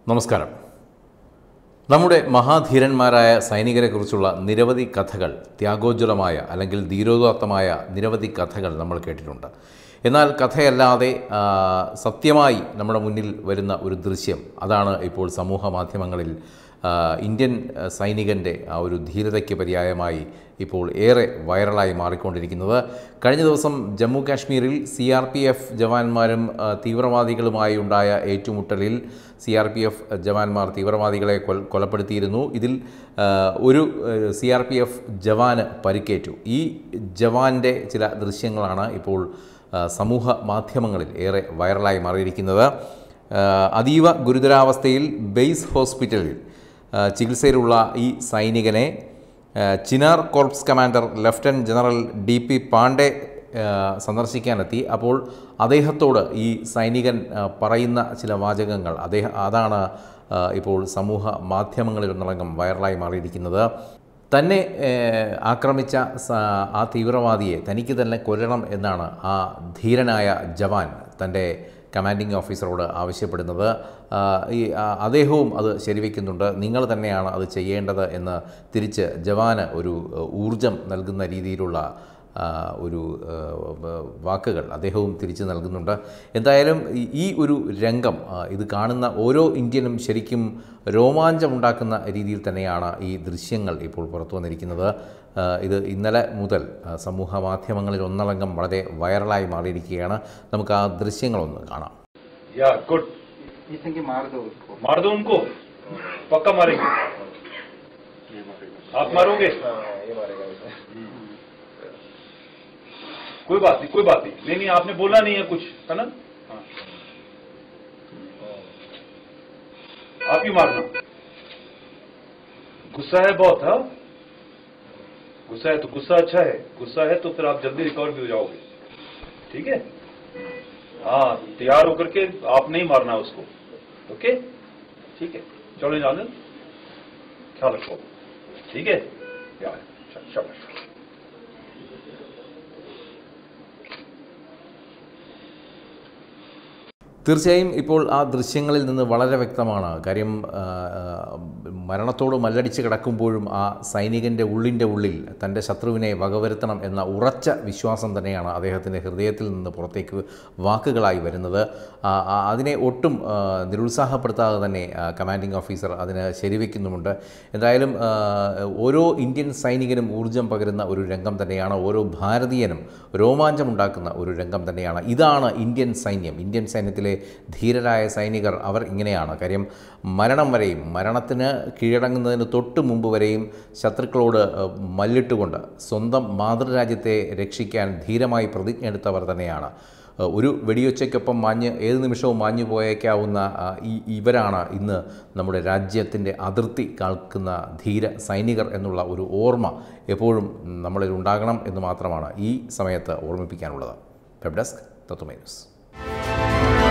നമസ്കാരം നമ്മുടെ മഹാധീരന്മാരായ സൈനികരെക്കുറിച്ചുള്ള നിരവധി കഥകൾ ത്യാഗോജ്വലമായ അല്ലെങ്കിൽ ധീരോദാത്തമായ നിരവധി കഥകൾ നമ്മൾ കേട്ടിട്ടുണ്ട് എന്നാൽ കഥയല്ലാതെ ആ, സത്യമായി നമ്മുടെ മുന്നിൽ വരുന്ന ഒരു ദൃശ്യം അതാണ് ഇപ്പോൾ സമൂഹ മാധ്യമങ്ങളിൽ ആ, ഇന്ത്യൻ ആ, സൈനികൻ്റെ ആ ഒരു ധീരതയ്ക്ക് പര്യായമായി ഇപ്പോൾ ഏറെ വൈറലായി മാറിക്കൊണ്ടിരിക്കുന്നത് കഴിഞ്ഞ ദിവസം ജമ്മു കാശ്മീരിൽ സി ആർ പി എഫ് ജവാന്മാരും ആ, തീവ്രവാദികളുമായി ഉണ്ടായ ഏറ്റുമുട്ടലിൽ സി ആർ പി എഫ് ജവാന്മാർ തീവ്രവാദികളെ കൊൽ കൊലപ്പെടുത്തിയിരുന്നു ഇതിൽ ആ, ഒരു സി ആർ പി എഫ് ജവാന് പരിക്കേറ്റു ഈ ജവാന്റെ ചില ദൃശ്യങ്ങളാണ് ഇപ്പോൾ ആ, സമൂഹ മാധ്യമങ്ങളിൽ ഏറെ വൈറലായി മാറിയിരിക്കുന്നത് ആ, അതീവ ഗുരുതരാവസ്ഥയിൽ ബേസ് ഹോസ്പിറ്റലിൽ ആ, ചികിത്സയിലുള്ള ഈ സൈനികനെ ആ, Chinar corps commander lieutenant general D P Pande ആ, സന്ദർശിക്കാനെത്തി അപ്പോൾ അദ്ദേഹത്തോട് ഈ സൈനികൻ ആ, പറയുന്ന ചില വാചകങ്ങൾ അദ്ദേഹം അതാണ് ആ, ഇപ്പോൾ സമൂഹ മാധ്യമങ്ങളിൽ ഒന്നടങ്കം വൈറലായി മാറിയിരിക്കുന്നത് തന്നെ ഏഹ്, ആക്രമിച്ച സ- ആ തീവ്രവാദിയെ തനിക്ക് തന്നെ കൊല്ലണം എന്നാണ് ആ ധീരനായ ജവാൻ തൻ്റെ കമാൻഡിംഗ് ഓഫീസറോട് ആവശ്യപ്പെടുന്നത് ആ, ഈ ആ, അദ്ദേഹവും അത് ശരിവെക്കുന്നുണ്ട് നിങ്ങൾ തന്നെയാണ് അത് ചെയ്യേണ്ടത് എന്ന് തിരിച്ച് ജവാന് ഒരു ഏഹ്, ഊർജം നൽകുന്ന രീതിയിലുള്ള ആ, ഒരു ഏഹ്, വാക്കുകൾ അദ്ദേഹവും തിരിച്ചു നൽകുന്നുണ്ട് എന്തായാലും ഈ- ഈ ഒരു രംഗം ആ, ഇത് കാണുന്ന ഓരോ ഇന്ത്യനും ശരിക്കും രോമാഞ്ചമുണ്ടാക്കുന്ന രീതിയിൽ തന്നെയാണ് ഈ ദൃശ്യങ്ങൾ ഇപ്പോൾ പുറത്തു വന്നിരിക്കുന്നത് ആ, ഇത് ഇന്നലെ മുതൽ ആ, സമൂഹ മാധ്യമങ്ങളിൽ ഒന്നടങ്കം വളരെ വൈറലായി മാറിയിരിക്കുകയാണ് നമുക്ക് ആ ദൃശ്യങ്ങളൊന്ന് കാണാം या गुड इसके मार दो उसको मार दो उनको पक्का मारेंगे आप मारोगे कोई बात नहीं कोई बात नहीं नहीं नहीं आपने बोला नहीं है कुछ है ना हाँ। आप ही मारना गुस्सा है बहुत हाँ गुस्सा है तो गुस्सा अच्छा है गुस्सा है तो फिर आप जल्दी रिकवर भी हो जाओगे ठीक है हाँ तैयार होकर के आप नहीं मारना उसको ओके ठीक है चलो जाने ख्याल रखो ठीक है यार श- शाबाश തീർച്ചയായും ഇപ്പോൾ ആ ദൃശ്യങ്ങളിൽ നിന്ന് വളരെ വ്യക്തമാണ് കാര്യം ആ, ആ, മരണത്തോട് മല്ലടിച്ച് കിടക്കുമ്പോഴും ആ സൈനികൻ്റെ ഉള്ളിൻ്റെ ഉള്ളിൽ തൻ്റെ ശത്രുവിനെ വകവരുത്തണം എന്ന ഉറച്ച വിശ്വാസം തന്നെയാണ് അദ്ദേഹത്തിൻ്റെ ഹൃദയത്തിൽ നിന്ന് പുറത്തേക്ക് വാക്കുകളായി വരുന്നത് ആ, ആ, അതിനെ ഒട്ടും ആ, നിരുത്സാഹപ്പെടുത്താതെ തന്നെ ആ, കമാൻഡിംഗ് ഓഫീസർ അതിന് ശരിവെക്കുന്നുമുണ്ട് എന്തായാലും ആ, ഓരോ ഇന്ത്യൻ സൈനികനും ഊർജം പകരുന്ന ഒരു രംഗം തന്നെയാണ് ഓരോ ഭാരതീയനും രോമാഞ്ചമുണ്ടാക്കുന്ന ഒരു രംഗം തന്നെയാണ് ഇതാണ് ഇന്ത്യൻ സൈന്യം ഇന്ത്യൻ സൈന്യത്തിലെ ധീരരായ സൈനികർ അവർ ഇങ്ങനെയാണ് കാര്യം മരണം വരെയും മരണത്തിന് കീഴടങ്ങുന്നതിന് തൊട്ട് മുമ്പ് വരെയും ശത്രുക്കളോട് ഏഹ്, മല്ലിട്ടുകൊണ്ട് സ്വന്തം മാതൃരാജ്യത്തെ രക്ഷിക്കാൻ ധീരമായി പ്രതിജ്ഞ എടുത്തവർ തന്നെയാണ് ഏഹ്, ഒരു വെടിയൊച്ചയ്ക്കൊപ്പം മാഞ്ഞ് ഏത് നിമിഷവും മാഞ്ഞു പോയേക്കാവുന്ന ആ, ഈ ഇവരാണ് ഇന്ന് നമ്മുടെ രാജ്യത്തിൻ്റെ അതിർത്തി കാൽക്കുന്ന ധീര സൈനികർ എന്നുള്ള ഒരു ഓർമ്മ എപ്പോഴും നമ്മളിൽ ഉണ്ടാകണം എന്ന് മാത്രമാണ് ഈ സമയത്ത് ഓർമ്മിപ്പിക്കാനുള്ളത് വെബ് ഡെസ്ക് തത്തുമൈ ന്യൂസ്